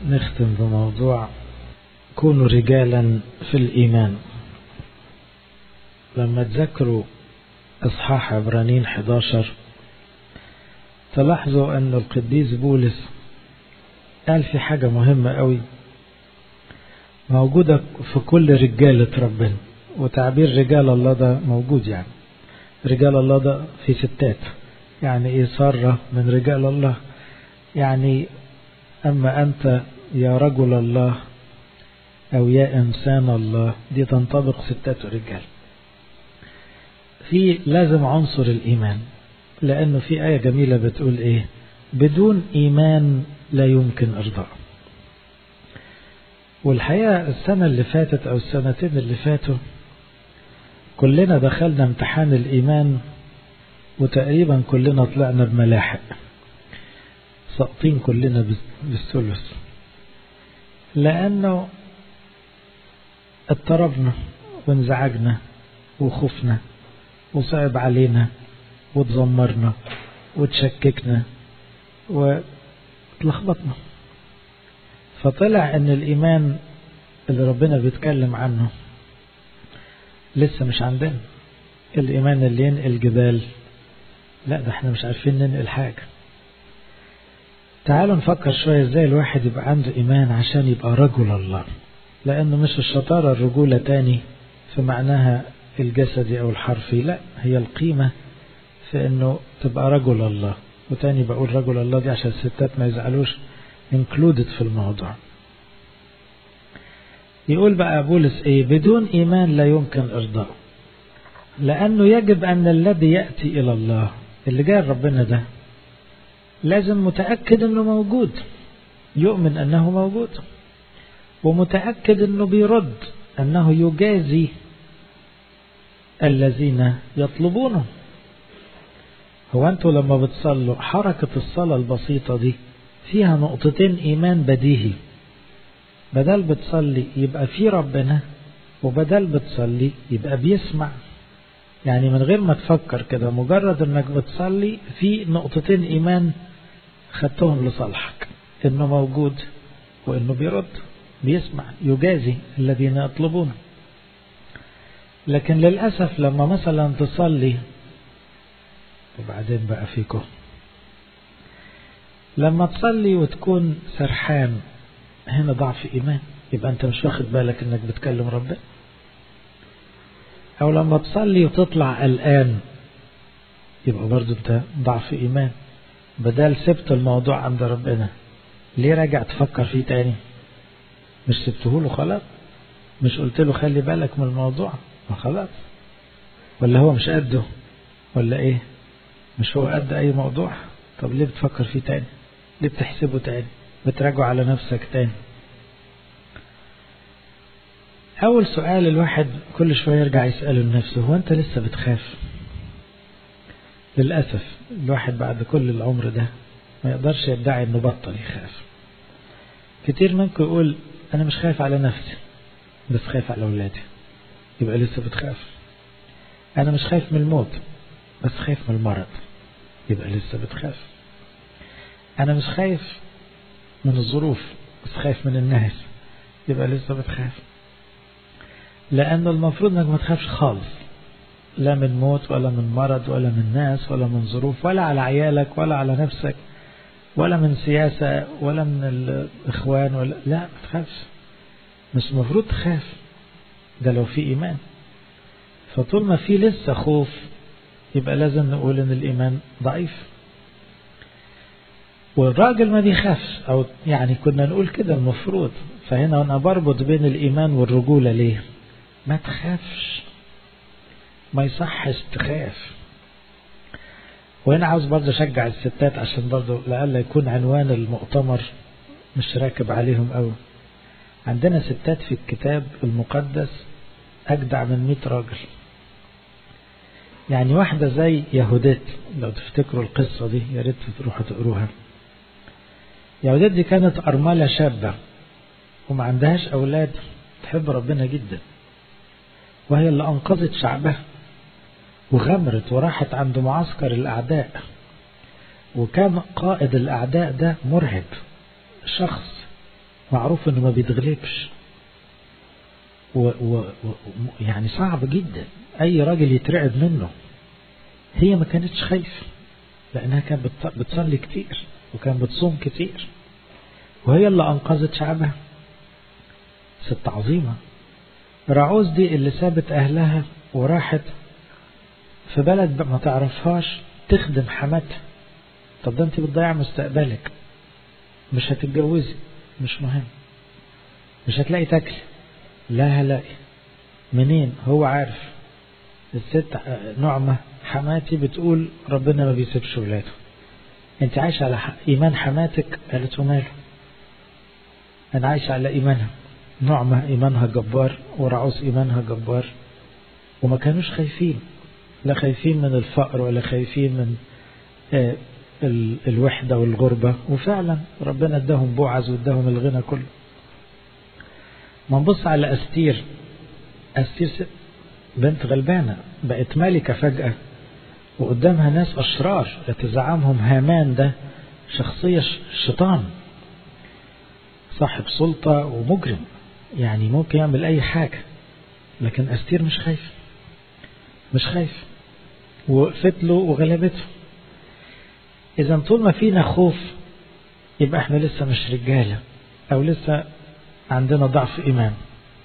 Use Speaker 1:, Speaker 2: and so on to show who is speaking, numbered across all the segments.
Speaker 1: نختم بموضوع كونوا رجالا في الإيمان لما تذكروا إصحاح عبرانين 11 تلاحظوا أن القديس بولس قال في حاجة مهمة قوي موجودة في كل رجالة ربنا وتعبير رجال الله ده موجود يعني رجال الله ده في ستات يعني ايه سارة من رجال الله يعني أما أنت يا رجل الله أو يا إنسان الله دي تنطبق ستات ورجال في لازم عنصر الإيمان لأنه في آية جميلة بتقول إيه بدون إيمان لا يمكن إرضاء والحقيقة السنة اللي فاتت أو السنتين اللي فاتوا كلنا دخلنا امتحان الإيمان وتقريبا كلنا طلعنا بملاحق ساقطين كلنا بالثلث لأنه اضطربنا وانزعجنا وخفنا وصعب علينا وتذمرنا وتشككنا وتلخبطنا فطلع ان الايمان اللي ربنا بيتكلم عنه لسه مش عندنا الايمان اللي ينقل جبال لا ده احنا مش عارفين ننقل حاجة تعالوا نفكر شوية ازاي الواحد يبقى عنده ايمان عشان يبقى رجل الله لانه مش الشطارة الرجولة تاني في معناها الجسدي او الحرفي لا هي القيمة في انه تبقى رجل الله وتاني بقول رجل الله دي عشان الستات ما يزعلوش included في الموضوع يقول بقى بولس ايه بدون ايمان لا يمكن ارضاء لانه يجب ان الذي ياتي الى الله اللي جاي ربنا ده لازم متاكد انه موجود يؤمن انه موجود ومتاكد انه بيرد انه يجازي الذين يطلبونه هو انتوا لما بتصلوا حركة الصلاة البسيطة دي فيها نقطتين إيمان بديهي بدل بتصلي يبقى في ربنا وبدل بتصلي يبقى بيسمع يعني من غير ما تفكر كده مجرد انك بتصلي في نقطتين إيمان خدتهم لصالحك انه موجود وانه بيرد بيسمع يجازي الذين يطلبونه لكن للأسف لما مثلا تصلي وبعدين بقى فيكم لما تصلي وتكون سرحان هنا ضعف إيمان يبقى أنت مش واخد بالك إنك بتكلم ربنا أو لما تصلي وتطلع قلقان يبقى برضو أنت ضعف إيمان بدل سبت الموضوع عند ربنا ليه راجع تفكر فيه تاني مش سبته له خلاص مش قلت له خلي بالك من الموضوع ما خلاص ولا هو مش قده ولا ايه مش هو قد اي موضوع طب ليه بتفكر فيه تاني ليه بتحسبه تاني بتراجعه على نفسك تاني اول سؤال الواحد كل شوية يرجع يسأله لنفسه هو انت لسه بتخاف للأسف الواحد بعد كل العمر ده ما يقدرش يدعي انه بطل يخاف كتير منكم يقول انا مش خايف على نفسي بس خايف على اولادي يبقى لسه بتخاف انا مش خايف من الموت بس خايف من المرض يبقى لسه بتخاف انا مش خايف من الظروف بس خايف من الناس يبقى لسه بتخاف لأنه المفروض انك ما تخافش خالص لا من موت ولا من مرض ولا من ناس ولا من ظروف ولا على عيالك ولا على نفسك ولا من سياسة ولا من الإخوان ولا لا ما تخافش مش المفروض تخاف ده لو في إيمان فطول ما في لسه خوف يبقى لازم نقول ان الايمان ضعيف والراجل ما بيخافش او يعني كنا نقول كده المفروض فهنا انا بربط بين الايمان والرجوله ليه ما تخافش ما يصحش تخاف وهنا عاوز برضه اشجع الستات عشان برضه لألا يكون عنوان المؤتمر مش راكب عليهم قوي عندنا ستات في الكتاب المقدس اجدع من 100 راجل يعني واحدة زي يهودات لو تفتكروا القصة دي يا ريت تروحوا تقروها يهودات دي كانت أرملة شابة وما عندهاش أولاد تحب ربنا جدا وهي اللي أنقذت شعبها وغمرت وراحت عند معسكر الأعداء وكان قائد الأعداء ده مرهب شخص معروف انه ما بيتغلبش و و و يعني صعب جدا اي راجل يترعب منه هي ما كانتش خايفة لانها كانت بتصلي كتير وكانت بتصوم كتير وهي اللي انقذت شعبها ست عظيمة رعوز دي اللي سابت اهلها وراحت في بلد ما تعرفهاش تخدم حماتها طب ده انت بتضيع مستقبلك مش هتتجوزي مش مهم مش هتلاقي تاكل لا هلاقي منين هو عارف الست نعمة حماتي بتقول ربنا ما بيسيبش ولاده انت عايش على ايمان حماتك قالت ماله انا عايش على ايمانها نعمة ايمانها جبار ورعوس ايمانها جبار وما كانوش خايفين لا خايفين من الفقر ولا خايفين من آه الوحدة والغربة وفعلا ربنا اداهم بوعز واداهم الغنى كله ما نبص على أستير أستير بنت غلبانة بقت ملكة فجأة وقدامها ناس أشرار يتزعمهم هامان ده شخصية شيطان صاحب سلطة ومجرم يعني ممكن يعمل أي حاجة لكن أستير مش خايف مش خايف وقفت له وغلبته إذا طول ما فينا خوف يبقى احنا لسه مش رجالة أو لسه عندنا ضعف إيمان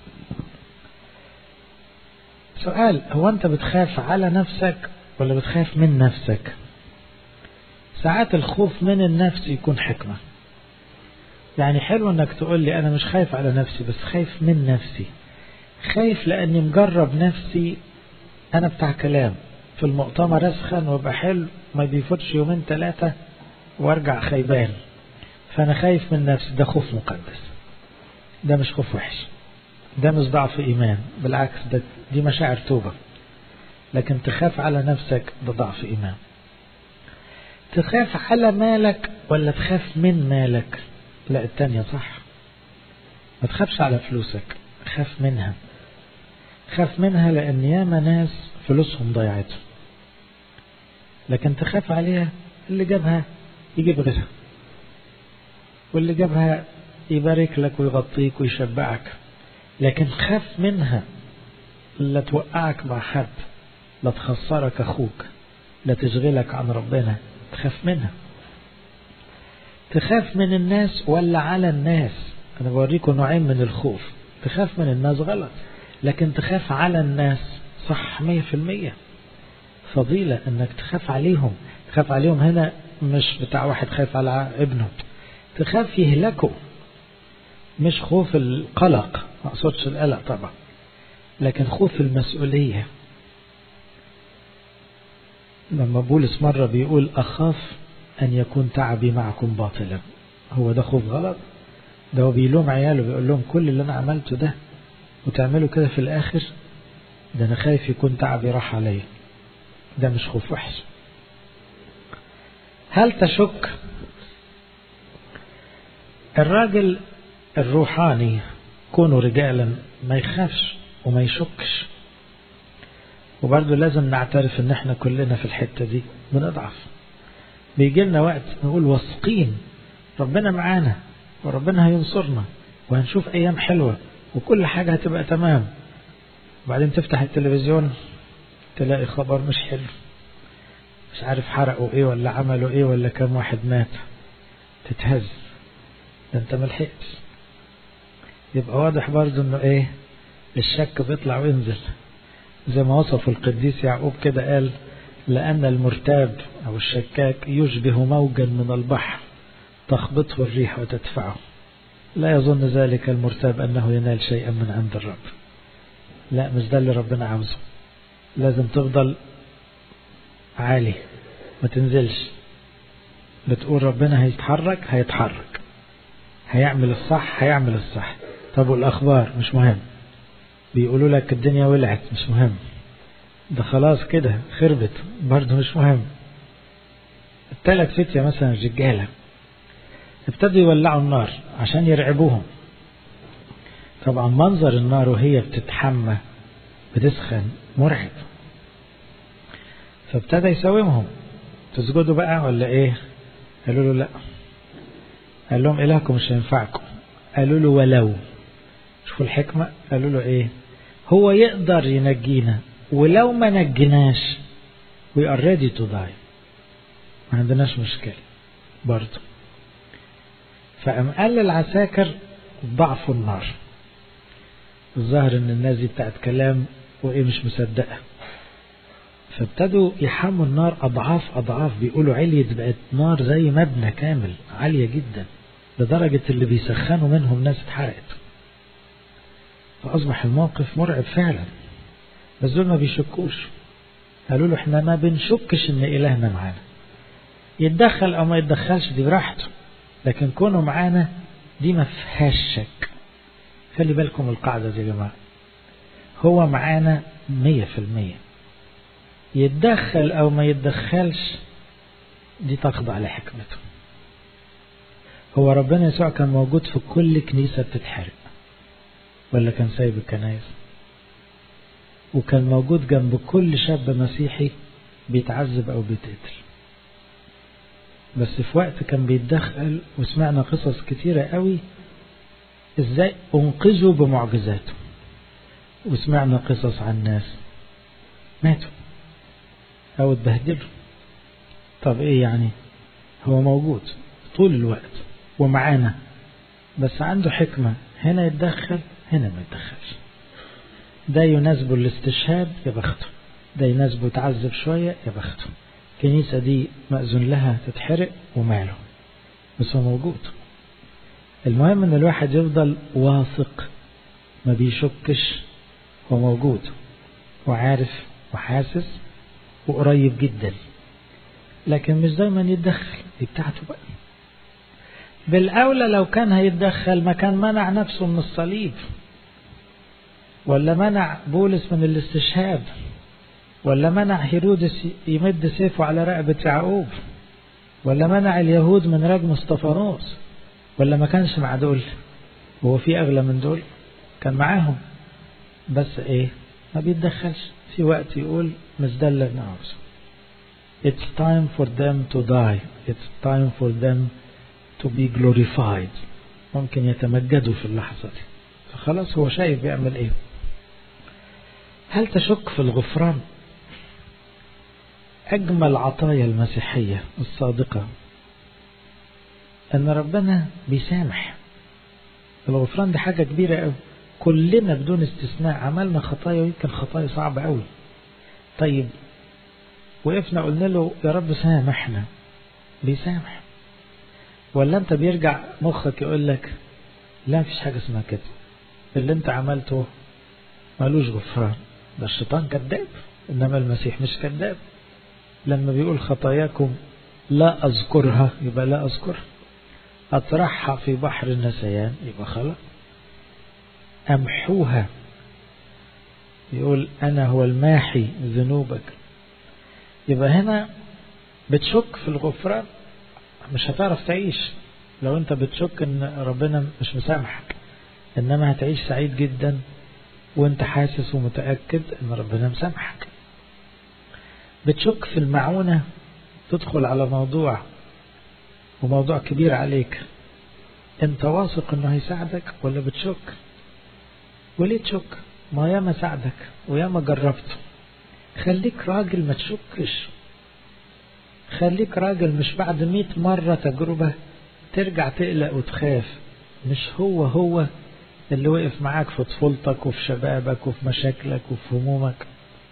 Speaker 1: سؤال هو أنت بتخاف على نفسك ولا بتخاف من نفسك ساعات الخوف من النفس يكون حكمة يعني حلو انك تقول لي انا مش خايف على نفسي بس خايف من نفسي خايف لاني مجرب نفسي انا بتاع كلام في المؤتمر اسخن وابقى حلو ما بيفوتش يومين ثلاثة وارجع خيبان فانا خايف من نفسي ده خوف مقدس ده مش خوف وحش ده مش ضعف ايمان بالعكس ده دي مشاعر توبة لكن تخاف على نفسك ده ضعف ايمان تخاف على مالك ولا تخاف من مالك لا التانية صح ما تخافش على فلوسك خاف منها خاف منها لان ياما ناس فلوسهم ضيعتهم لكن تخاف عليها اللي جابها يجيب غيرها واللي جابها يبارك لك ويغطيك ويشبعك لكن خاف منها لا توقعك مع حد لا تخسرك أخوك لا تشغلك عن ربنا تخاف منها تخاف من الناس ولا على الناس أنا بوريكم نوعين من الخوف تخاف من الناس غلط لكن تخاف على الناس صح مية في المية فضيلة انك تخاف عليهم تخاف عليهم هنا مش بتاع واحد خايف على ابنه تخاف يهلكوا مش خوف القلق ما اقصدش القلق طبعا لكن خوف المسؤولية لما بولس مرة بيقول أخاف أن يكون تعبي معكم باطلا هو ده خوف غلط ده هو بيلوم عياله بيقول لهم كل اللي أنا عملته ده وتعملوا كده في الآخر ده أنا خايف يكون تعبي راح عليا ده مش خوف وحش هل تشك الراجل الروحاني كونوا رجالا ما يخافش وما يشكش وبرضه لازم نعترف ان احنا كلنا في الحتة دي بنضعف بيجي لنا وقت نقول واثقين ربنا معانا وربنا هينصرنا وهنشوف ايام حلوة وكل حاجة هتبقى تمام وبعدين تفتح التلفزيون تلاقي خبر مش حلو مش عارف حرقوا ايه ولا عملوا ايه ولا كم واحد مات تتهز ده انت ملحقتش يبقى واضح برضه انه ايه الشك بيطلع وينزل زي ما وصف القديس يعقوب كده قال لأن المرتاب أو الشكاك يشبه موجا من البحر تخبطه الريح وتدفعه لا يظن ذلك المرتاب أنه ينال شيئا من عند الرب لا مش ده اللي ربنا عاوزه لازم تفضل عالي ما تنزلش بتقول ربنا هيتحرك هيتحرك هيعمل الصح هيعمل الصح طب والأخبار مش مهم بيقولوا لك الدنيا ولعت مش مهم ده خلاص كده خربت برضه مش مهم الثلاث فتية مثلا الرجالة ابتدوا يولعوا النار عشان يرعبوهم طبعا منظر النار وهي بتتحمى بتسخن مرعب فابتدى يساومهم تسجدوا بقى ولا ايه قالوا له لا قال لهم إلهكم مش هينفعكم قالوا له ولو شوفوا الحكمة قالوا له ايه هو يقدر ينجينا ولو ما نجيناش we are ready to die ما عندناش مشكلة برضه فقام قال للعساكر ضعفوا النار الظاهر ان الناس دي بتاعت كلام وايه مش مصدقه فابتدوا يحموا النار اضعاف اضعاف بيقولوا عليت بقت نار زي مبنى كامل عاليه جدا لدرجه اللي بيسخنوا منهم ناس اتحرقت فاصبح الموقف مرعب فعلا بس دول ما بيشكوش قالوا له احنا ما بنشكش ان الهنا معانا يتدخل او ما يتدخلش دي براحته لكن كونه معانا دي ما فيهاش شك خلي بالكم القاعدة دي يا جماعة هو معانا مية في المية يتدخل أو ما يتدخلش دي تخضع لحكمته هو ربنا يسوع كان موجود في كل كنيسة بتتحرق ولا كان سايب الكنايس وكان موجود جنب كل شاب مسيحي بيتعذب أو بيتقتل بس في وقت كان بيتدخل وسمعنا قصص كتيرة قوي ازاي انقذوا بمعجزاته وسمعنا قصص عن ناس ماتوا او اتبهدلوا طب ايه يعني هو موجود طول الوقت ومعانا بس عنده حكمة هنا يتدخل هنا ما يتدخلش ده يناسبه الاستشهاد يا بخته ده يناسبه يتعذب شوية يا بخته الكنيسة دي مأذون لها تتحرق وماله بس هو موجود المهم ان الواحد يفضل واثق ما بيشكش هو موجود وعارف وحاسس وقريب جدا لكن مش دايما يتدخل دي بتاعته بقى بالأولى لو كان هيتدخل ما كان منع نفسه من الصليب ولا منع بولس من الاستشهاد ولا منع هيرودس يمد سيفه على رقبة يعقوب ولا منع اليهود من رجم استفانوس ولا ما كانش مع دول هو في أغلى من دول كان معاهم بس إيه ما بيتدخلش في وقت يقول مش ده اللي أنا عاوزه It's time for them to die It's time for them to be glorified ممكن يتمجدوا في اللحظة دي فخلاص هو شايف بيعمل ايه هل تشك في الغفران أجمل عطايا المسيحية الصادقة أن ربنا بيسامح الغفران دي حاجة كبيرة أوي كلنا بدون استثناء عملنا خطايا ويمكن خطايا صعبة أوي طيب وقفنا قلنا له يا رب سامحنا بيسامح ولا انت بيرجع مخك يقول لك لا مفيش حاجة اسمها كده اللي انت عملته مالوش غفران ده الشيطان كذاب انما المسيح مش كذاب لما بيقول خطاياكم لا اذكرها يبقى لا اذكرها اطرحها في بحر النسيان يبقى خلاص امحوها يقول انا هو الماحي ذنوبك يبقى هنا بتشك في الغفران مش هتعرف تعيش لو انت بتشك ان ربنا مش مسامحك انما هتعيش سعيد جدا وانت حاسس ومتأكد ان ربنا مسامحك بتشك في المعونة تدخل على موضوع وموضوع كبير عليك انت واثق انه هيساعدك ولا بتشك وليه تشك ما ياما ساعدك وياما جربته خليك راجل ما تشكش خليك راجل مش بعد مئة مرة تجربة ترجع تقلق وتخاف مش هو هو اللي وقف معاك في طفولتك وفي شبابك وفي مشاكلك وفي همومك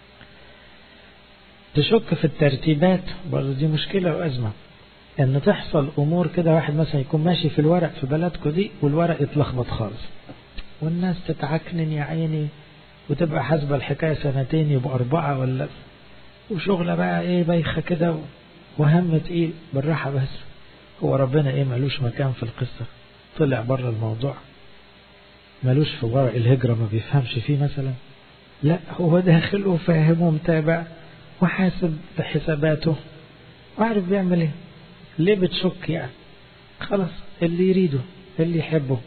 Speaker 1: تشك في الترتيبات برضه دي مشكلة وأزمة ان تحصل امور كده واحد مثلا يكون ماشي في الورق في بلدكم دي والورق يتلخبط خالص والناس تتعكنن يا عيني وتبقى حاسبة الحكاية سنتين يبقى أربعة ولا وشغلة بقى إيه بايخة كده وهم تقيل بالراحة بس هو ربنا إيه ملوش مكان في القصة طلع بره الموضوع ملوش في ورق الهجرة ما بيفهمش فيه مثلا لا هو داخل وفاهم ومتابع وحاسب بحساباته وعارف بيعمل ايه ليه بتشك يعني خلاص اللي يريده اللي يحبه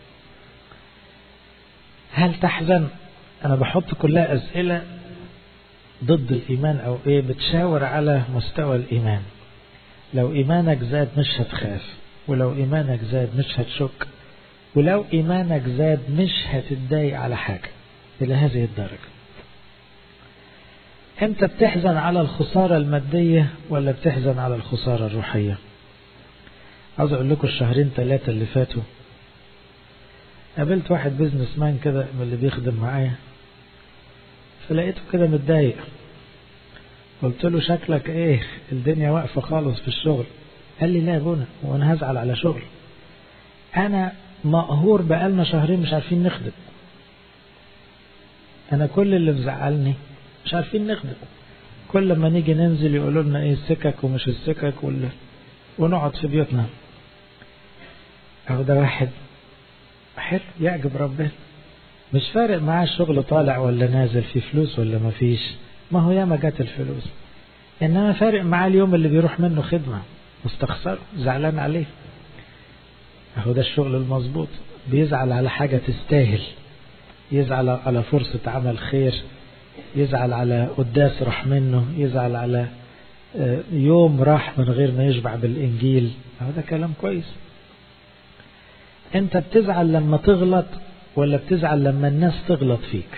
Speaker 1: هل تحزن انا بحط كلها اسئلة ضد الايمان او ايه بتشاور على مستوى الايمان لو ايمانك زاد مش هتخاف ولو ايمانك زاد مش هتشك ولو إيمانك زاد مش هتتضايق على حاجة إلى هذه الدرجة أنت بتحزن على الخسارة المادية ولا بتحزن على الخسارة الروحية عاوز أقول لكم الشهرين ثلاثة اللي فاتوا قابلت واحد بيزنس مان كده من اللي بيخدم معايا فلقيته كده متضايق قلت له شكلك ايه الدنيا واقفة خالص في الشغل قال لي لا يا بونا وانا هزعل على شغل انا مقهور بقالنا شهرين مش عارفين نخدم انا كل اللي مزعلني مش عارفين نخدم كل ما نيجي ننزل يقولوا لنا ايه السكك ومش السكك ولا ونقعد في بيوتنا اهو ده واحد حلو يعجب ربنا مش فارق معاه الشغل طالع ولا نازل في فلوس ولا ما فيش ما هو ياما جات الفلوس انما فارق معاه اليوم اللي بيروح منه خدمة مستخسر زعلان عليه اهو ده الشغل المظبوط بيزعل على حاجة تستاهل يزعل على فرصة عمل خير يزعل على قداس راح منه يزعل على يوم راح من غير ما يشبع بالإنجيل اهو ده كلام كويس انت بتزعل لما تغلط ولا بتزعل لما الناس تغلط فيك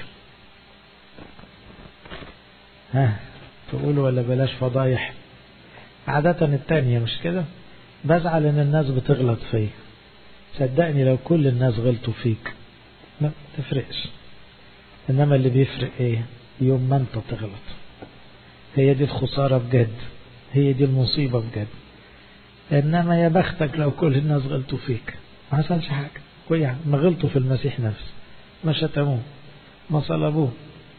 Speaker 1: ها تقول ولا بلاش فضايح عادة التانية مش كده بزعل ان الناس بتغلط فيا صدقني لو كل الناس غلطوا فيك ما تفرقش انما اللي بيفرق ايه يوم ما انت تغلط هي دي الخسارة بجد هي دي المصيبة بجد انما يا بختك لو كل الناس غلطوا فيك ما حصلش حاجة كويس ما غلطوا في المسيح نفسه ما شتموه ما صلبوه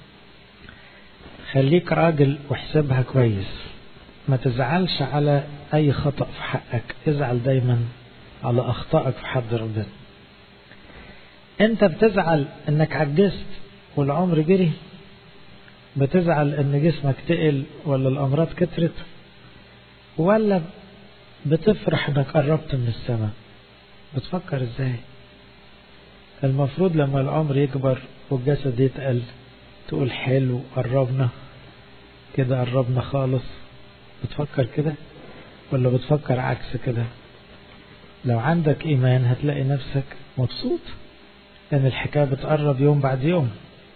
Speaker 1: خليك راجل واحسبها كويس ما تزعلش على اي خطأ في حقك ازعل دايما على اخطائك في حد ربنا انت بتزعل انك عجزت والعمر جري بتزعل ان جسمك تقل ولا الامراض كترت ولا بتفرح انك قربت من السماء بتفكر ازاي المفروض لما العمر يكبر والجسد يتقل تقول حلو قربنا كده قربنا خالص بتفكر كده ولا بتفكر عكس كده لو عندك ايمان هتلاقي نفسك مبسوط ان الحكاية بتقرب يوم بعد يوم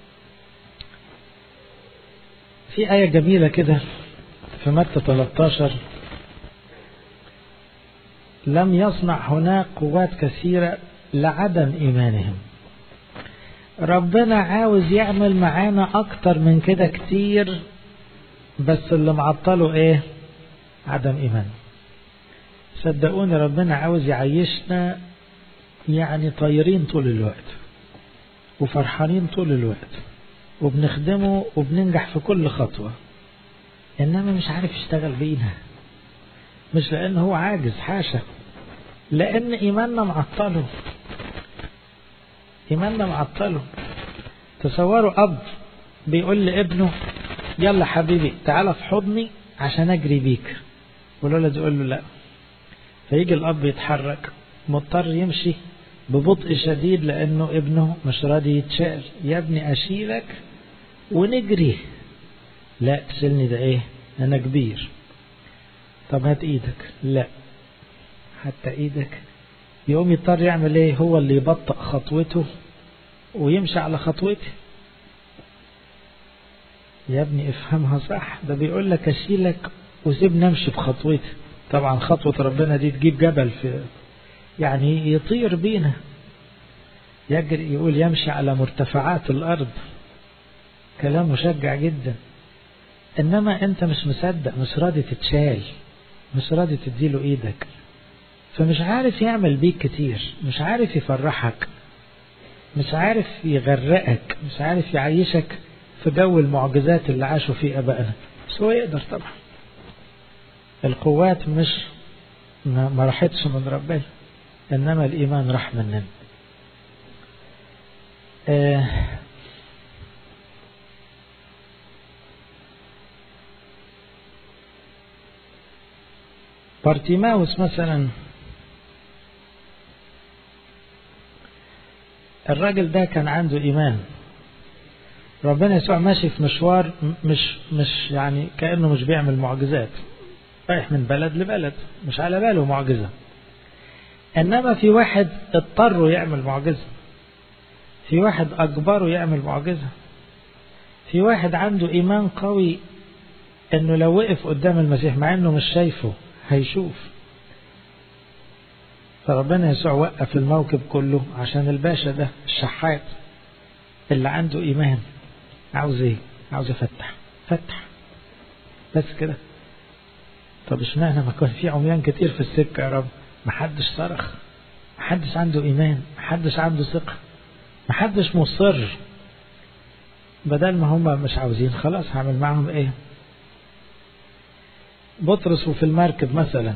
Speaker 1: في آية جميلة كده في متى 13 لم يصنع هناك قوات كثيرة لعدم إيمانهم ربنا عاوز يعمل معانا أكتر من كده كتير بس اللي معطله إيه عدم إيمان صدقوني ربنا عاوز يعيشنا يعني طايرين طول الوقت وفرحانين طول الوقت وبنخدمه وبننجح في كل خطوة إنما مش عارف يشتغل بينا مش لأن هو عاجز حاشا لأن إيماننا معطله إيماننا معطله تصوروا أب بيقول لابنه يلا حبيبي تعالى في حضني عشان أجري بيك والولد يقول له لا فيجي الأب يتحرك مضطر يمشي ببطء شديد لأنه ابنه مش راضي يتشال يا ابني أشيلك ونجري لا تشيلني ده ايه أنا كبير طب هات ايدك لا حتى ايدك يقوم يضطر يعمل ايه هو اللي يبطأ خطوته ويمشي على خطوته يا ابني افهمها صح ده بيقول لك اشيلك وسيبني امشي بخطوتي طبعا خطوة ربنا دي تجيب جبل في يعني يطير بينا يجري يقول يمشي على مرتفعات الارض كلام مشجع جدا انما انت مش مصدق مش راضي تتشال مش راضي تديله ايدك فمش عارف يعمل بيك كتير مش عارف يفرحك مش عارف يغرقك مش عارف يعيشك في جو المعجزات اللي عاشوا فيه ابائنا بس هو يقدر طبعا القوات مش ما راحتش من ربنا انما الايمان راح مننا آه بارتيماوس مثلا الراجل ده كان عنده إيمان ربنا يسوع ماشي في مشوار مش مش يعني كأنه مش بيعمل معجزات رايح من بلد لبلد مش على باله معجزة إنما في واحد اضطروا يعمل معجزة في واحد أجبره يعمل معجزة في واحد عنده إيمان قوي إنه لو وقف قدام المسيح مع إنه مش شايفه هيشوف فربنا يسوع وقف الموكب كله عشان الباشا ده الشحات اللي عنده إيمان عاوز إيه؟ عاوز يفتح فتح بس كده طب اشمعنى ما كان في عميان كتير في السكة يا رب محدش صرخ محدش عنده إيمان محدش عنده ثقة محدش مصر بدل ما هم مش عاوزين خلاص هعمل معاهم ايه بطرس وفي المركب مثلا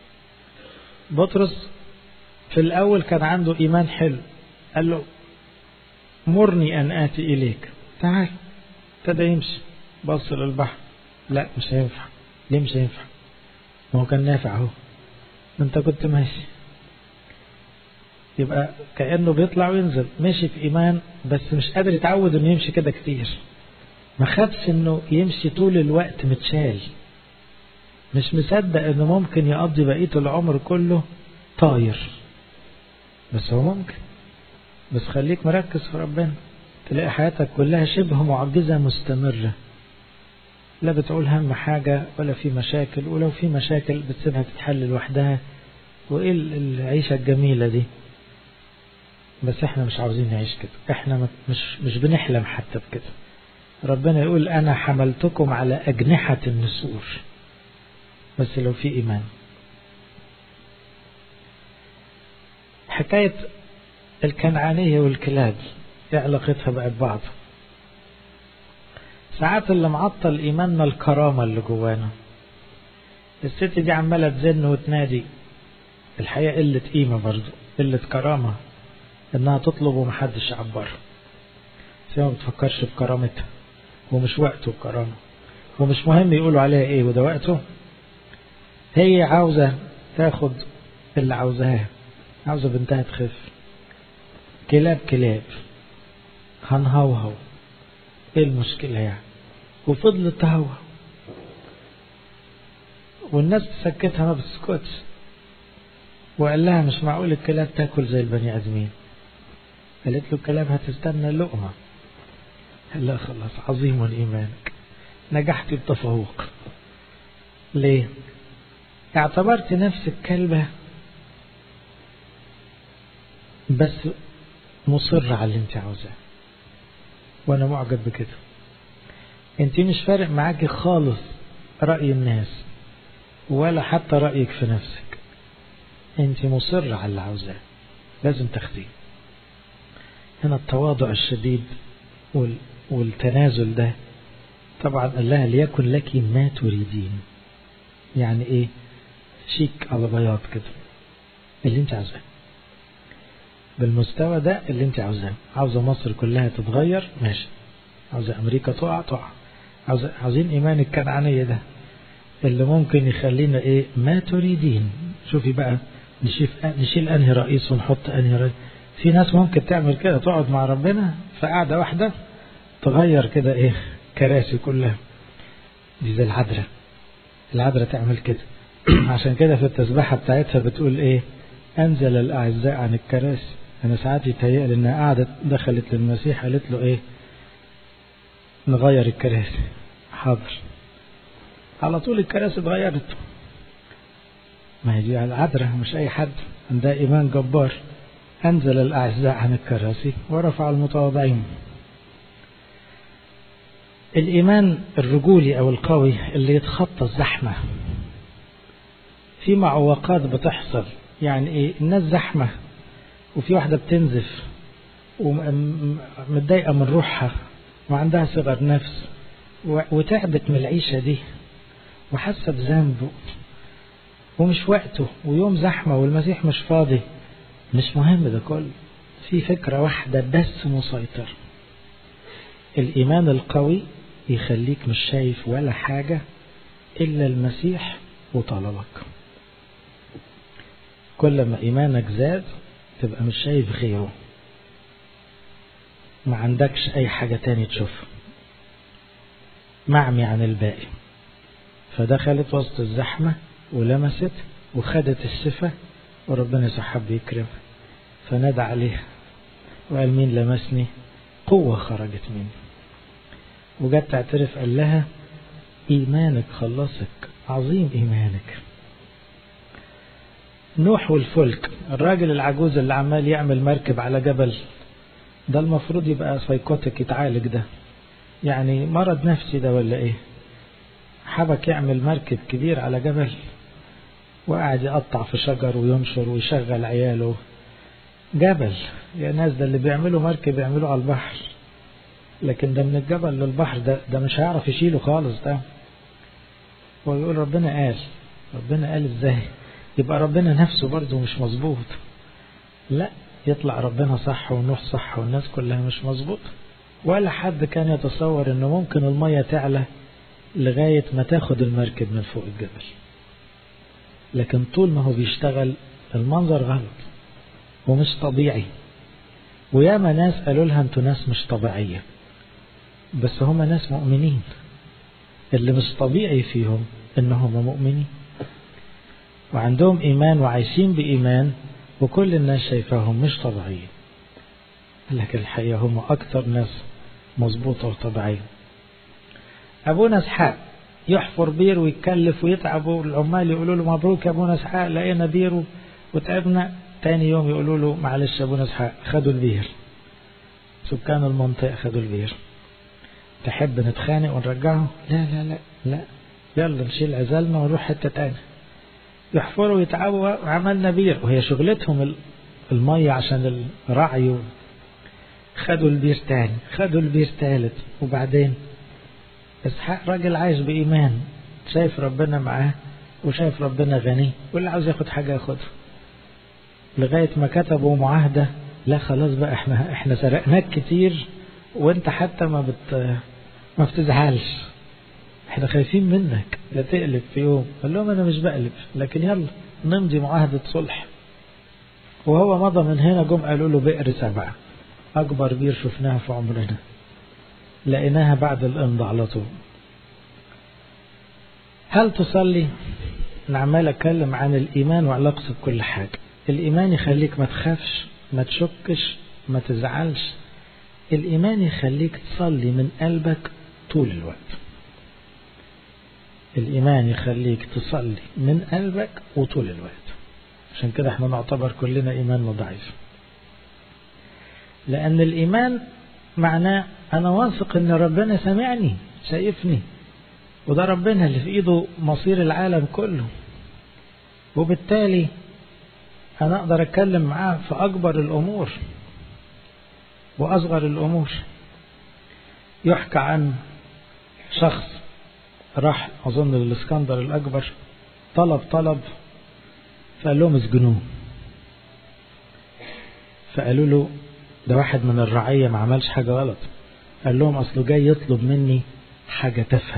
Speaker 1: بطرس في الأول كان عنده إيمان حلو قال له مرني أن آتي إليك تعال ابتدى يمشي بص للبحر لا مش هينفع ليه مش هينفع ما هو كان نافع اهو انت كنت ماشي يبقى كأنه بيطلع وينزل مشي في إيمان بس مش قادر يتعود إنه يمشي كده كتير ما خدش إنه يمشي طول الوقت متشال مش مصدق إنه ممكن يقضي بقية العمر كله طاير بس هو ممكن بس خليك مركز في ربنا تلاقي حياتك كلها شبه معجزة مستمرة لا بتقول هم حاجة ولا في مشاكل ولو في مشاكل بتسيبها تتحل لوحدها وإيه العيشة الجميلة دي بس احنا مش عاوزين نعيش كده احنا مش مش بنحلم حتى بكده ربنا يقول انا حملتكم على اجنحة النسور بس لو في ايمان حكاية الكنعانية والكلاب ايه علاقتها بقى ببعض ساعات اللي معطل ايماننا الكرامة اللي جوانا الست دي عمالة تزن وتنادي الحقيقة قلة قيمة برضو قلة كرامة انها تطلب ومحدش يعبرها بس ما بتفكرش بكرامتها ومش وقته الكرامة ومش مهم يقولوا عليها ايه وده وقته هي عاوزة تاخد اللي عاوزاه عاوزة بنتها تخف كلاب كلاب هنهوهو ايه المشكلة يعني وفضلت تهوهو والناس تسكتها ما بتسكتش وقال لها مش معقول الكلاب تاكل زي البني ادمين قالت له الكلاب هتستنى اللقمة قال لها خلاص عظيم ايمانك نجحت بتفوق ليه اعتبرت نفسك كلبة بس مصر على اللي انت عاوزاه وانا معجب بكده انت مش فارق معاكي خالص رأي الناس ولا حتى رأيك في نفسك انت مصر على اللي عاوزاه لازم تاخديه هنا التواضع الشديد والتنازل ده طبعا قال لها ليكن لك ما تريدين يعني ايه شيك على بياض كده اللي انت عاوزاه بالمستوى ده اللي انت عاوزاه عاوزه مصر كلها تتغير ماشي عاوزه امريكا تقع تقع عاوزه عاوزين ايمان الكنعانيه ده اللي ممكن يخلينا ايه ما تريدين شوفي بقى نشيل نشيل انهي رئيس ونحط انهي رئيس في ناس ممكن تعمل كده تقعد مع ربنا في قعدة واحدة تغير كده ايه كراسي كلها دي زي العذراء العذراء تعمل كده عشان كده في التسبيحة بتاعتها بتقول ايه انزل الاعزاء عن الكراسي انا ساعات يتهيألي انها قعدت دخلت للمسيح قالت له ايه نغير الكراسي حاضر على طول الكراسي اتغيرت ما هي دي العذراء مش اي حد عندها ايمان جبار أنزل الأعزاء عن الكراسي ورفع المتواضعين الإيمان الرجولي أو القوي اللي يتخطى الزحمة في معوقات بتحصل يعني إيه الناس زحمة وفي واحدة بتنزف ومتضايقة من روحها وعندها صغر نفس وتعبت من العيشة دي وحاسة بذنب ومش وقته ويوم زحمة والمسيح مش فاضي مش مهم ده كله في فكرة واحدة بس مسيطر الإيمان القوي يخليك مش شايف ولا حاجة إلا المسيح وطلبك كل ما إيمانك زاد تبقى مش شايف غيره ما عندكش أي حاجة تاني تشوفها معمي عن الباقي فدخلت وسط الزحمة ولمست وخدت الصفة وربنا يسحب يكرم فنادى عليه وقال مين لمسني قوة خرجت مني وجت تعترف قال لها إيمانك خلصك عظيم إيمانك نوح والفلك الراجل العجوز اللي عمال يعمل مركب على جبل ده المفروض يبقى سايكوتك يتعالج ده يعني مرض نفسي ده ولا ايه حبك يعمل مركب كبير على جبل وقعد يقطع في شجر وينشر ويشغل عياله جبل يا ناس ده اللي بيعملوا مركب يعملوا على البحر لكن ده من الجبل للبحر ده ده مش هيعرف يشيله خالص ده هو يقول ربنا قال ربنا قال ازاي يبقى ربنا نفسه برضه مش مظبوط لا يطلع ربنا صح ونوح صح والناس كلها مش مظبوط ولا حد كان يتصور انه ممكن المية تعلى لغاية ما تاخد المركب من فوق الجبل لكن طول ما هو بيشتغل المنظر غلط ومش طبيعي وياما ناس قالوا لها انتوا ناس مش طبيعية بس هم ناس مؤمنين اللي مش طبيعي فيهم ان هم مؤمنين وعندهم ايمان وعايشين بايمان وكل الناس شايفاهم مش طبيعيين لكن الحقيقة هم اكثر ناس مظبوطة وطبيعية ابونا اسحاق يحفر بير ويتكلف ويتعب والعمال يقولوا له مبروك يا ابونا اسحاق لقينا بير وتعبنا تاني يوم يقولوا له معلش يا ابونا اسحاق خدوا البير سكان المنطقة خدوا البير تحب نتخانق ونرجعه لا لا لا لا يلا نشيل عزلنا ونروح حتة تانية يحفروا ويتعبوا وعملنا بير وهي شغلتهم المية عشان الرعي خدوا البير تاني خدوا البير تالت وبعدين اسحاق راجل عايش بإيمان شايف ربنا معاه وشايف ربنا غني واللي عاوز ياخد حاجة ياخدها لغاية ما كتبوا معاهدة لا خلاص بقى احنا احنا سرقناك كتير وانت حتى ما بت ما بتزعلش احنا خايفين منك لا تقلب في يوم قال لهم انا مش بقلب لكن يلا نمضي معاهدة صلح وهو مضى من هنا جم قالوا له بئر سبعة اكبر بير شفناها في عمرنا لقيناها بعد الامضاء على طول هل تصلي انا عمال اتكلم عن الايمان وعلاقته بكل حاجة الايمان يخليك ما تخافش ما تشكش ما تزعلش الإيمان يخليك تصلي من قلبك طول الوقت الإيمان يخليك تصلي من قلبك وطول الوقت عشان كده احنا نعتبر كلنا إيماننا ضعيف لأن الإيمان معناه أنا واثق إن ربنا سامعني شايفني وده ربنا اللي في إيده مصير العالم كله وبالتالي أنا أقدر أتكلم معاه في أكبر الأمور وأصغر الأمور يحكى عن شخص راح أظن للإسكندر الأكبر طلب طلب فقال لهم اسجنوه فقالوا له ده واحد من الرعية ما عملش حاجة غلط قال لهم أصله جاي يطلب مني حاجة تفهم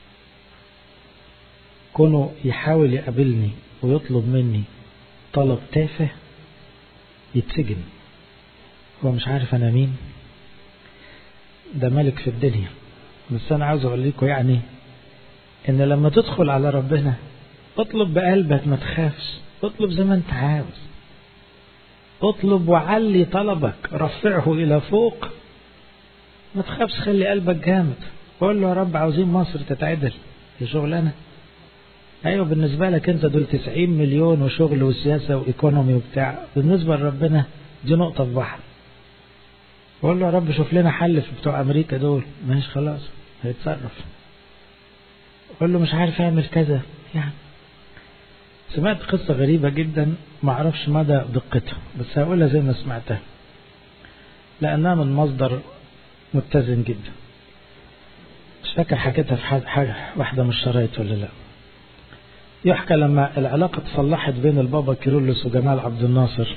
Speaker 1: كونه يحاول يقابلني ويطلب مني طلب تافه يتسجن هو مش عارف أنا مين ده ملك في الدنيا بس أنا عاوز أقول لكم يعني إن لما تدخل على ربنا اطلب بقلبك ما تخافش اطلب زي ما أنت عاوز اطلب وعلي طلبك رفعه إلى فوق ما تخافش خلي قلبك جامد قول له يا رب عاوزين مصر تتعدل دي شغلانة أيوة بالنسبة لك أنت دول 90 مليون وشغل وسياسة وإيكونومي وبتاع بالنسبة لربنا دي نقطة في بحر قول له يا رب شوف لنا حل في بتوع أمريكا دول ماشي خلاص هيتصرف قول له مش عارف يعمل كذا يعني سمعت قصة غريبة جدا ما اعرفش مدى دقتها بس هقولها زي ما سمعتها لأنها من مصدر متزن جدا مش فاكر حكيتها في حاجة, حاجة واحدة من الشرايط ولا لا يحكى لما العلاقة تصلحت بين البابا كيرلس وجمال عبد الناصر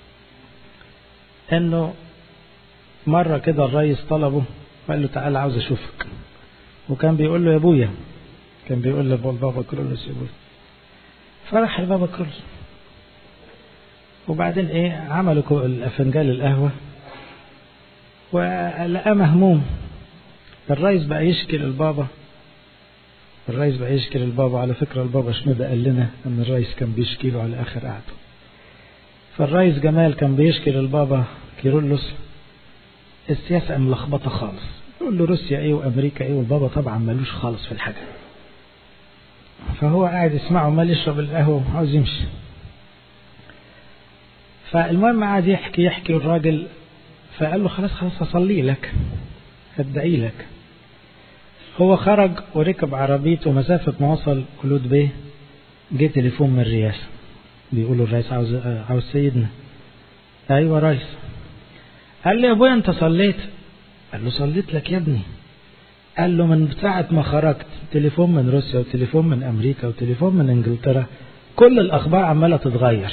Speaker 1: انه مرة كده الرئيس طلبه وقال له تعالى عاوز اشوفك وكان بيقول له يا ابويا كان بيقول له البابا كيرلس يا ابويا فرح البابا كيرلس وبعدين ايه عملوا فنجان القهوة ولقاه مهموم الرئيس بقى يشكي للبابا الرئيس بقى يشكي للبابا على فكرة البابا شنودة قال لنا ان الرئيس كان بيشكي له على اخر قعده فالرئيس جمال كان بيشكي للبابا كيرلس السياسة ملخبطة خالص يقول له روسيا ايه وامريكا ايه والبابا طبعا ملوش خالص في الحاجة فهو قاعد يسمعه مال يشرب القهوة وعاوز يمشي فالمهم قعد يحكي يحكي الراجل فقال له خلاص خلاص هصلي لك هدعي لك هو خرج وركب عربيته مسافة ما وصل كلود بيه جه تليفون من الرئاسة بيقولوا الرئيس عاوز عاوز سيدنا ايوه رئيس قال لي يا ابويا انت صليت قال له صليت لك يا ابني قال له من ساعة ما خرجت تليفون من روسيا وتليفون من امريكا وتليفون من انجلترا كل الاخبار عمالة تتغير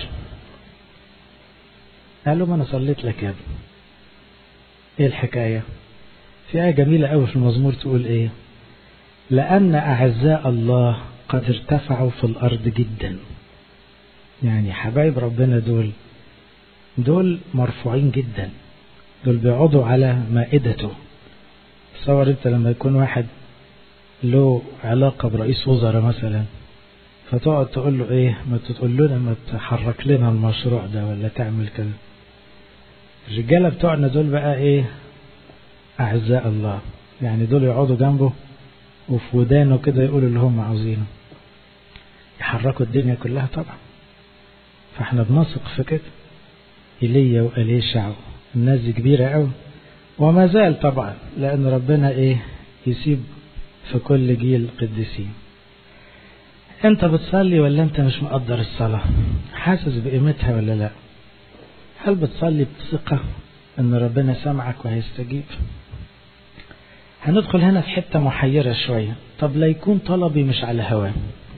Speaker 1: قال له ما انا صليت لك يا ابني ايه الحكاية في آية جميلة قوي في المزمور تقول ايه لأن أعزاء الله قد ارتفعوا في الأرض جدا يعني حبايب ربنا دول دول مرفوعين جدا دول بيقعدوا على مائدته تصور انت لما يكون واحد له علاقة برئيس وزراء مثلا فتقعد تقول له ايه ما تقول لنا ما تحرك لنا المشروع ده ولا تعمل كذا الرجالة بتوعنا دول بقى ايه أعزاء الله يعني دول يقعدوا جنبه وفي ودانه كده يقولوا اللي هم عاوزينه يحركوا الدنيا كلها طبعا فاحنا بنثق في كده إيليا وإليشع الناس دي كبيرة قوي وما زال طبعا لأن ربنا إيه يسيب في كل جيل قديسين أنت بتصلي ولا أنت مش مقدر الصلاة حاسس بقيمتها ولا لا هل بتصلي بثقة أن ربنا سمعك وهيستجيب هندخل هنا في حتة محيرة شوية طب لا يكون طلبي مش على هواه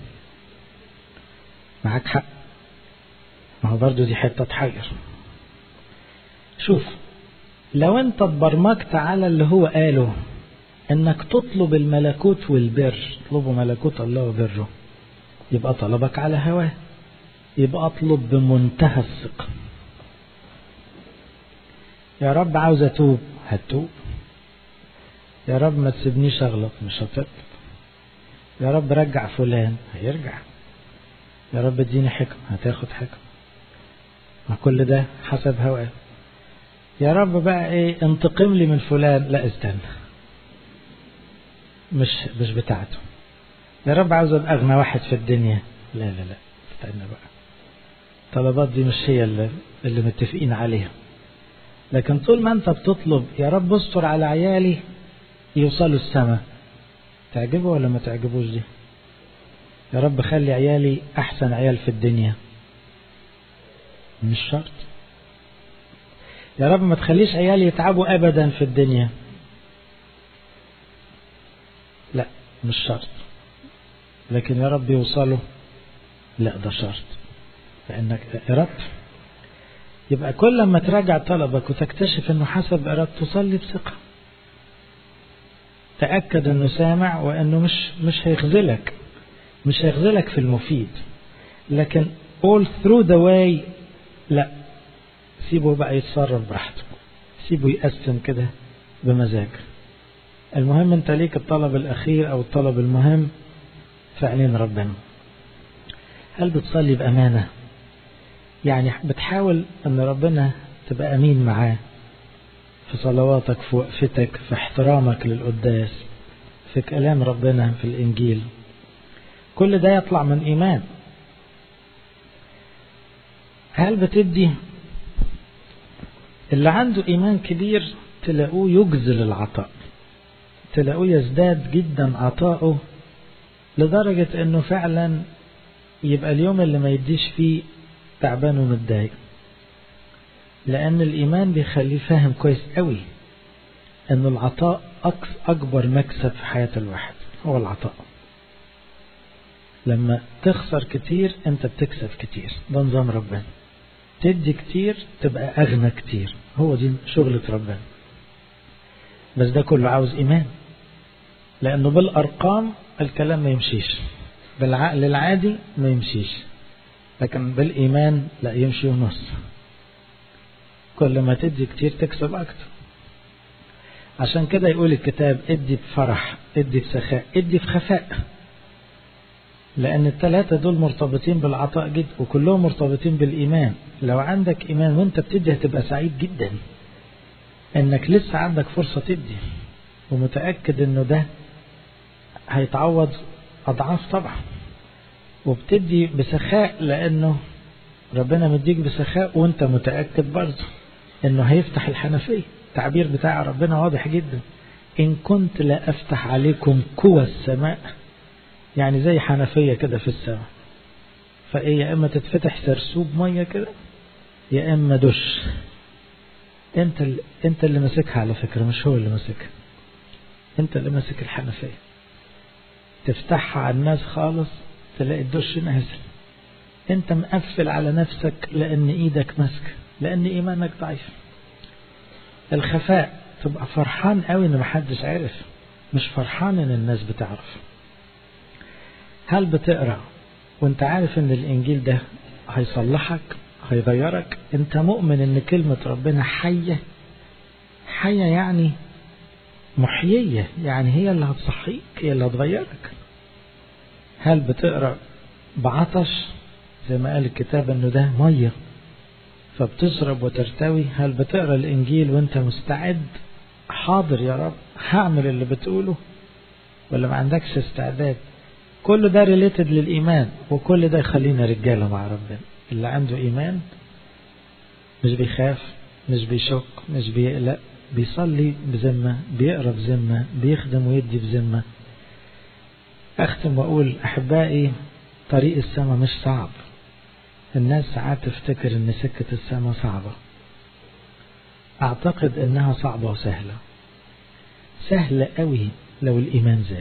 Speaker 1: معاك حق ما هو برضو دي حتة تحير شوف لو انت اتبرمجت على اللي هو قاله انك تطلب الملكوت والبر اطلبوا ملكوت الله وبره يبقى طلبك على هواه يبقى اطلب بمنتهى الثقة يا رب عاوز اتوب هتوب يا رب ما تسيبنيش اغلط مش هتغلط يا رب رجع فلان هيرجع يا رب اديني حكمة هتاخد حكمة ما كل ده حسب هواه يا رب بقى ايه انتقم لي من فلان لا استنى مش مش بتاعته يا رب عاوز ابقى اغنى واحد في الدنيا لا لا لا استنى بقى الطلبات دي مش هي اللي, اللي متفقين عليها لكن طول ما انت بتطلب يا رب استر على عيالي يوصلوا السماء تعجبه ولا ما تعجبوش دي يا رب خلي عيالي احسن عيال في الدنيا مش شرط يا رب ما تخليش عيالي يتعبوا ابدا في الدنيا لا مش شرط لكن يا رب يوصلوا لا ده شرط لانك اردت يبقى كل ما تراجع طلبك وتكتشف انه حسب ارادته صلي بثقه تاكد انه سامع وانه مش مش هيخذلك مش هيخذلك في المفيد لكن all through the way لا سيبه بقى يتصرف براحته سيبه يقسم كده بمزاج المهم انت ليك الطلب الاخير او الطلب المهم في عينين ربنا هل بتصلي بامانه يعني بتحاول ان ربنا تبقى امين معاه في صلواتك في وقفتك في احترامك للقداس في كلام ربنا في الانجيل كل ده يطلع من ايمان هل بتدي اللي عنده ايمان كبير تلاقوه يجزل العطاء تلاقوه يزداد جدا عطاؤه لدرجة انه فعلا يبقى اليوم اللي ما يديش فيه تعبان ومتضايق لأن الإيمان بيخليه فاهم كويس قوي أن العطاء أكبر مكسب في حياة الواحد هو العطاء لما تخسر كتير أنت بتكسب كتير ده نظام ربنا تدي كتير تبقى أغنى كتير هو دي شغلة ربنا بس ده كله عاوز إيمان لأنه بالأرقام الكلام ما يمشيش بالعقل العادي ما يمشيش لكن بالإيمان لا يمشي ونص كل ما تدي كتير تكسب أكتر عشان كده يقول الكتاب ادي بفرح ادي بسخاء ادي في خفاء لأن الثلاثة دول مرتبطين بالعطاء جدا وكلهم مرتبطين بالإيمان لو عندك إيمان وانت بتدي هتبقى سعيد جدا انك لسه عندك فرصة تدي ومتأكد انه ده هيتعوض أضعاف طبعا وبتدي بسخاء لأنه ربنا مديك بسخاء وانت متأكد برضه انه هيفتح الحنفية التعبير بتاع ربنا واضح جدا إن كنت لا أفتح عليكم قوى السماء يعني زي حنفية كده في السماء فإيه يا إما تتفتح سرسوب مية كده يا إما دش أنت اللي أنت اللي ماسكها على فكرة مش هو اللي ماسكها أنت اللي ماسك الحنفية تفتحها على الناس خالص تلاقي الدش نازل أنت مقفل على نفسك لأن إيدك ماسكة لأن إيمانك ضعيف الخفاء تبقى فرحان قوي ان محدش عارف مش فرحان ان الناس بتعرف هل بتقرا وانت عارف ان الانجيل ده هيصلحك هيغيرك انت مؤمن ان كلمة ربنا حية حية يعني محيية يعني هي اللي هتصحيك هي اللي هتغيرك هل بتقرا بعطش زي ما قال الكتاب انه ده ميه فبتشرب وترتوي هل بتقرا الانجيل وانت مستعد حاضر يا رب هعمل اللي بتقوله ولا ما عندكش استعداد كل ده ريليتد للايمان وكل ده يخلينا رجاله مع ربنا اللي عنده ايمان مش بيخاف مش بيشك مش بيقلق بيصلي بذمه بيقرا بذمه بيخدم ويدي بذمه اختم واقول احبائي طريق السماء مش صعب الناس ساعات تفتكر ان سكة السماء صعبة اعتقد انها صعبة وسهلة سهلة قوي لو الايمان زاد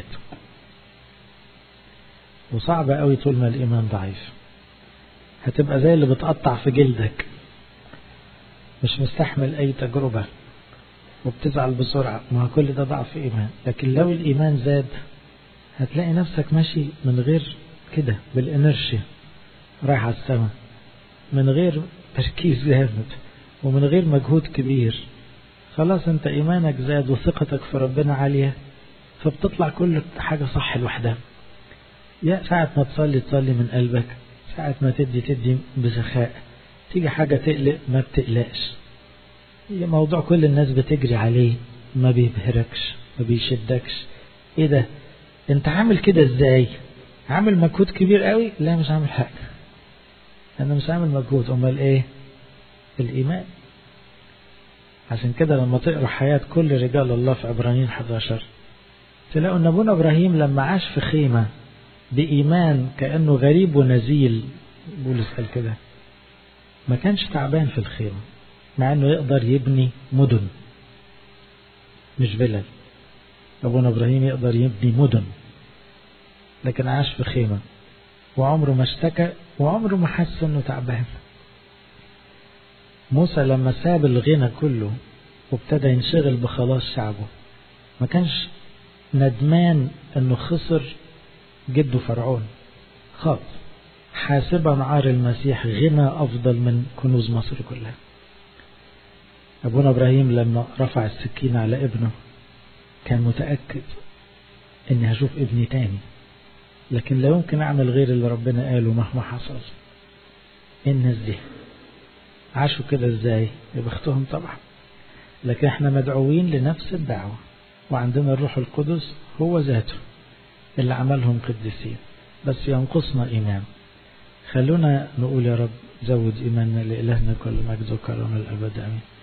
Speaker 1: وصعبة قوي طول ما الايمان ضعيف هتبقى زي اللي بتقطع في جلدك مش مستحمل اي تجربة وبتزعل بسرعة ما كل ده ضعف ايمان لكن لو الايمان زاد هتلاقي نفسك ماشي من غير كده بالانرشيا رايح على السماء من غير تركيز جامد ومن غير مجهود كبير خلاص انت ايمانك زاد وثقتك في ربنا عالية فبتطلع كل حاجة صح لوحدها يا ساعة ما تصلي تصلي من قلبك ساعة ما تدي تدي بسخاء تيجي حاجة تقلق ما بتقلقش موضوع كل الناس بتجري عليه ما بيبهركش ما بيشدكش ايه ده انت عامل كده ازاي عامل مجهود كبير قوي لا مش عامل حاجة انا مش عامل مجهود امال ايه الايمان عشان كده لما تقرا حياة كل رجال الله في عبرانيين 11 تلاقوا ان ابونا ابراهيم لما عاش في خيمة بإيمان كأنه غريب ونزيل بولس قال كده ما كانش تعبان في الخيمة مع انه يقدر يبني مدن مش فلل ابونا ابراهيم يقدر يبني مدن لكن عاش في خيمة وعمره ما اشتكى وعمره ما حس انه تعبان موسى لما ساب الغنى كله وابتدى ينشغل بخلاص شعبه ما كانش ندمان انه خسر جده فرعون خالص حاسبا عار المسيح غنى افضل من كنوز مصر كلها ابونا ابراهيم لما رفع السكين على ابنه كان متاكد اني هشوف ابني تاني لكن لا يمكن اعمل غير اللي ربنا قاله مهما حصل الناس دي عاشوا كده ازاي يا بختهم طبعا لكن احنا مدعوين لنفس الدعوة وعندنا الروح القدس هو ذاته اللي عملهم قديسين بس ينقصنا إيمان خلونا نقول يا رب زود إيماننا لإلهنا كل مجد وكرم الأبد أمين